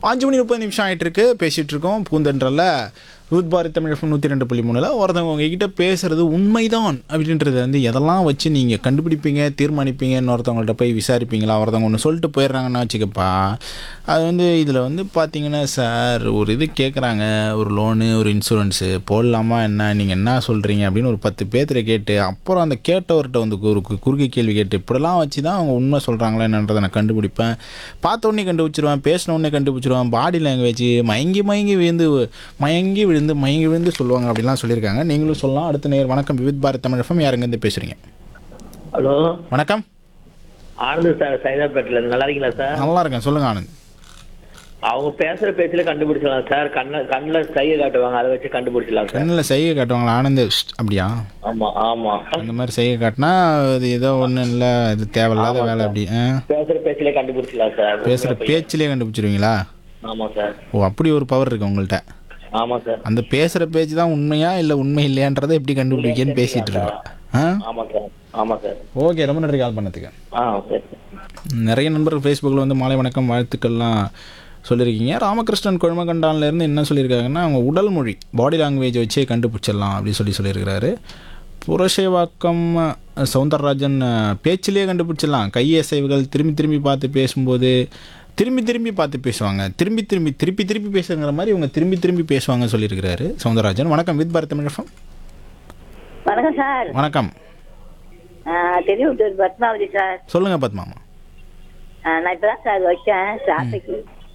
அஞ்சு மணி முப்பது நிமிஷம் ஆயிட்டு இருக்கு பேசிட்டு இருக்கோம் பூந்தென்றல ரூத் பாரத் தமிழ் எஃப்எம் நூற்றி ரெண்டு புள்ளி மூணில் ஒருத்தவங்க உங்ககிட்ட பேசுறது உண்மைதான் அப்படின்றது வந்து எதெல்லாம் வச்சு நீங்கள் கண்டுபிடிப்பீங்க தீர்மானிப்பீங்கன்னு ஒருத்தவங்கள்ட்ட போய் விசாரிப்பீங்களா ஒருத்தவங்க ஒன்று சொல்லிட்டு போயிடுறாங்கன்னு வச்சுக்கப்பா அது வந்து இதில் வந்து பார்த்தீங்கன்னா சார் ஒரு இது கேட்குறாங்க ஒரு லோனு ஒரு இன்சூரன்ஸு போடலாமா என்ன நீங்கள் என்ன சொல்கிறீங்க அப்படின்னு ஒரு பத்து பேர்த்துல கேட்டு அப்புறம் அந்த கேட்டவர்கிட்ட வந்து ஒரு கு- குறுகிய கேள்வி கேட்டு இப்படிலாம் வச்சு தான் அவங்க உண்மை சொல்கிறாங்களா என்னன்றதை நான் கண்டுபிடிப்பேன் பார்த்த உடனே கண்டுபிடிச்சிருவேன் பேசின உடனே கண்டுபிடிச்சிருவேன் பாடி லாங்குவேஜ் மயங்கி மயங்கி விழுந்து மயங்கி விழுந்து மயங்கி விழுந்து சொல்லுவாங்க அப்படிலாம் சொல்லியிருக்காங்க நீங்களும் சொல்லலாம் அடுத்த நேர் வணக்கம் விவித் பாரத் தமிழ் எஃப்எம் யாருங்கேருந்து பேசுகிறீங்க ஹலோ வணக்கம் ஆனந்த் சார் சைதாப்பேட்டில் இருந்து நல்லா இருக்கீங்களா சார் நல்லா இருக்கேன் சொல்லுங்கள் ஆனந்த் அவங்க பேசுற பேச்சுல கண்டுபிடிச்சிடலாம் சார் கண்ண கண்ணில் சைகை காட்டுவாங்க அதை வச்சு கண்டுபிடிச்சிடலாம் சார் கண்ணில் செய்கை காட்டுவாங்களா ஆனந்த் ஷ்ட், அப்படியா ஆமா ஆமா அந்த மாதிரி செய்கை காட்டினா அது ஏதோ ஒன்றும் இல்லை இது தேவையில்லாத வேலை அப்படி ஆ பேசுற பேச்சுல கண்டுபிடிச்சிடலாம் சார் பேசுகிற பேச்சிலே கண்டுபிடிச்சிருவீங்களா ஆமா சார் ஓ அப்படி ஒரு பவர் இருக்கு உங்கள்கிட்ட ஆமா சார் அந்த பேசுகிற பேச்சு தான் உண்மையா இல்லை உண்மை இல்லையான்றதை எப்படி கண்டுபிடிக்கன்னு பேசிகிட்டு இருக்கேன் ஆ ஆமா சார் ஆமா சார் ஓகே ரொம்ப நன்றி கால் பண்ணதுக்கு ஆ சரி நிறைய நண்பர்கள் ஃபேஸ்புக்கில் வந்து மாலை வணக்கம் வாழ்த்துக்கள்லாம் சொல்லியிருக்கீங்க ராமகிருஷ்ணன் கொழுமகண்டான்லேருந்து என்ன சொல்லியிருக்காங்கன்னா அவங்க உடல் மொழி பாடி லாங்குவேஜ் வச்சே கண்டுபிடிச்சிடலாம் அப்படின்னு சொல்லி சொல்லியிருக்கிறாரு புரஷேவாக்கம் சவுந்தரராஜன் அஹ், பேச்சிலே கண்டுபிடிச்சிடலாம் கையசைவுகள் திரும்பி திரும்பி பார்த்து பேசும்போது திரும்பி திரும்பி பார்த்து பேசுவாங்க திரும்பி திரும்பி திருப்பி திருப்பி பேசுங்கிற மாதிரி இவங்க திரும்பி திரும்பி பேசுவாங்க சொல்லியிருக்கிறாரு சவுந்தரராஜன் வணக்கம் வித் பாரத் தமிழகம் வணக்கம் சார் வணக்கம் தெரியும் பத்மாவதி சார் சொல்லுங்கள் பத்மாமா ஆ, நான் இப்பதான் சார் வச்சேன் டிராஃபிக்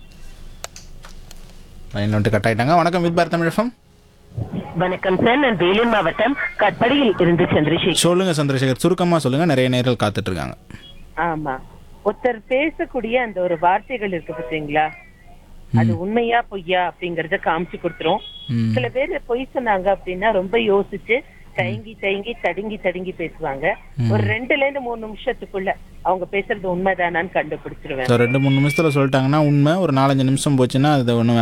லைனில் வந்துட்டு கட் ஆகிட்டாங்க வணக்கம் வித் பாரத் தமிழகம் வணக்கம் சார் நான் வேலூர் மாவட்டம் கட்படியில் இருந்து சந்திரசேகர் சொல்லுங்க சந்திரசேகர் சுருக்கமா சொல்லுங்க நிறைய நேர்கள் காத்துட்டு இருக்காங்க ஆமா ஒருத்தர் பேசக்கூடிய அந்த ஒரு வார்த்தைகள் இருக்கு பாத்தீங்களா அது உண்மையா பொய்யா அப்படிங்கறத காமிச்சு கொடுத்துரும் ம். சில பேர் பொய் சொன்னாங்க அப்படின்னா ரொம்ப யோசிச்சு தயங்கி தயங்கி தடுங்கி தடுங்கி பேசுவாங்க ஒரு ரெண்டுல இருந்து மூணு நிமிஷத்துக்குள்ள அவங்க பேசுறது உண்மைதானான்னு கண்டுபிடிச்சிருவேன் ஸோ ரெண்டு மூணு நிமிஷத்தில் சொல்லிட்டாங்கன்னா உண்மை ஒரு நாலஞ்சு நிமிஷம் போச்சுன்னா அது ஒன்றும்